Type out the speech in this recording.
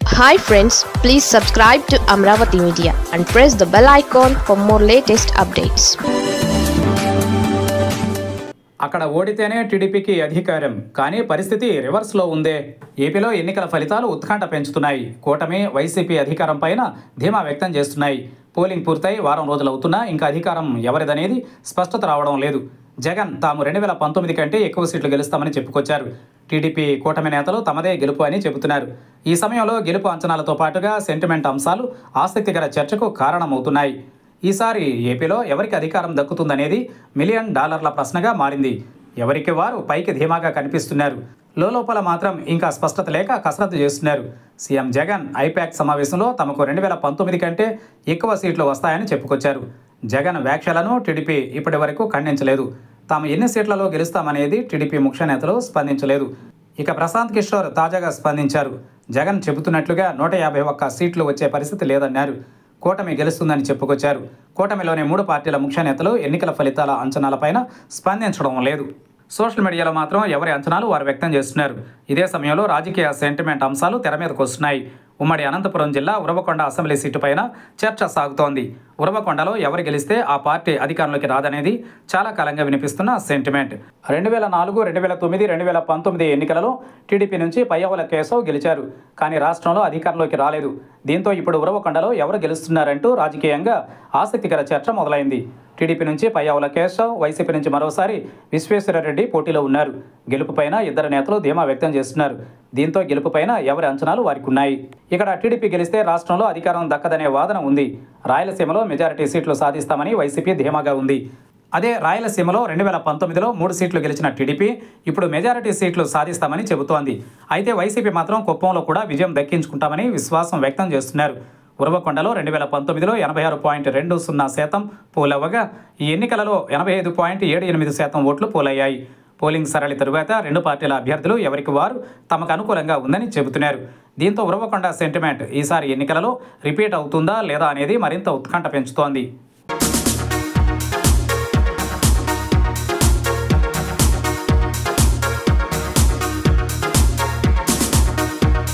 hi friends please subscribe to Amaravati media and press the bell icon for more latest updates అక్కడ ఓడితేనే టీడీపీకి అధికారం కానీ పరిస్థితి రివర్స్లో ఉందే ఏపీలో ఎన్నికల ఫలితాలు ఉత్కంఠ పెంచుతున్నాయి కూటమి వైసీపీ అధికారం పైన ధీమా వ్యక్తం చేస్తున్నాయి పోలింగ్ పూర్తయి వారం రోజులు అవుతున్నా ఇంకా అధికారం ఎవరిదనేది స్పష్టత రావడం లేదు జగన్ తాము రెండు వేల పంతొమ్మిది కంటే ఎక్కువ సీట్లు గెలుస్తామని చెప్పుకొచ్చారు టీడీపీ కూటమి నేతలు తమదే గెలుపు అని చెబుతున్నారు ఈ సమయంలో గెలుపు అంచనాలతో పాటుగా సెంటిమెంట్ అంశాలు ఆసక్తికర చర్చకు కారణమవుతున్నాయి ఈసారి ఏపీలో ఎవరికి అధికారం దక్కుతుందనేది మిలియన్ డాలర్ల ప్రశ్నగా మారింది ఎవరికి వారు పైకి ధీమాగా కనిపిస్తున్నారు లోపల మాత్రం ఇంకా స్పష్టత లేక కసరత్తు చేస్తున్నారు సీఎం జగన్ ఐపాక్ సమావేశంలో తమకు రెండు వేల పంతొమ్మిది కంటే ఎక్కువ సీట్లు వస్తాయని చెప్పుకొచ్చారు జగన్ వ్యాఖ్యలను టీడీపీ ఇప్పటి వరకు ఖండించలేదు తాము ఎన్ని సీట్లలో గెలుస్తామనేది టీడీపీ ముఖ్య నేతలు స్పందించలేదు ఇక ప్రశాంత్ కిషోర్ తాజాగా స్పందించారు జగన్ చెబుతున్నట్లుగా నూట యాభై ఒక్క సీట్లు వచ్చే పరిస్థితి లేదన్నారు కూటమి గెలుస్తుందని చెప్పుకొచ్చారు కూటమిలోని మూడు పార్టీల ముఖ్య నేతలు ఎన్నికల ఫలితాల అంచనాలపైన స్పందించడం లేదు సోషల్ మీడియాలో మాత్రం ఎవరి అంచనాలు వారు వ్యక్తం చేస్తున్నారు ఇదే సమయంలో రాజకీయ సెంటిమెంట్ అంశాలు తెర మీదకు వస్తున్నాయి ఉమ్మడి అనంతపురం జిల్లా ఉరవకొండ అసెంబ్లీ సీటు పైన చర్చ సాగుతోంది ఉరవకొండలో ఎవరు గెలిస్తే ఆ పార్టీ అధికారంలోకి రాదనేది చాలా కాలంగా వినిపిస్తున్న సెంటిమెంట్ రెండు వేల నాలుగు రెండు వేల తొమ్మిది రెండు వేల పంతొమ్మిది ఎన్నికలలో టీడీపీ నుంచి పయ్యవుల కేశవ్ గెలిచారు కానీ రాష్ట్రంలో అధికారంలోకి రాలేదు దీంతో ఇప్పుడు ఉరవకొండలో ఎవరు గెలుస్తున్నారంటూ రాజకీయంగా ఆసక్తికర చర్చ మొదలైంది టీడీపీ నుంచి పయ్యావుల కేశవ్ వైసీపీ నుంచి మరోసారి విశ్వేశ్వరరెడ్డి పోటీలో ఉన్నారు గెలుపుపైన ఇద్దరు నేతలు ధీమా వ్యక్తం చేస్తున్నారు దీంతో గెలుపుపైన ఎవరి అంచనాలు వారికి ఉన్నాయి ఇక్కడ టీడీపీ గెలిస్తే రాష్ట్రంలో అధికారం దక్కదనే వాదన ఉంది రాయలసీమలో మెజారిటీ సీట్లు సాధిస్తామని వైసీపీ ధీమాగా ఉంది అదే రాయలసీమలో రెండు వేల పంతొమ్మిదిలో మూడు సీట్లు గెలిచిన టీడీపీ ఇప్పుడు మెజారిటీ సీట్లు సాధిస్తామని చెబుతోంది అయితే వైసీపీ మాత్రం కుప్పంలో కూడా విజయం దక్కించుకుంటామని విశ్వాసం వ్యక్తం చేస్తున్నారు ఉరవకొండలో రెండు వేల పంతొమ్మిదిలో ఎనభై ఆరు పాయింట్ రెండు సున్నా శాతం పోలవ్వగా ఈ ఎన్నికలలో ఎనభై ఐదు పాయింట్ ఏడు ఎనిమిది శాతం ఓట్లు పోలయ్యాయి పోలింగ్ సరళి తరువాత రెండు పార్టీల అభ్యర్థులు ఎవరికి వారు తమకు అనుకూలంగా ఉందని చెబుతున్నారు దీంతో ఉరవకొండ సెంటిమెంట్ ఈసారి ఎన్నికలలో రిపీట్ అవుతుందా లేదా అనేది మరింత ఉత్కంఠ పెంచుతోంది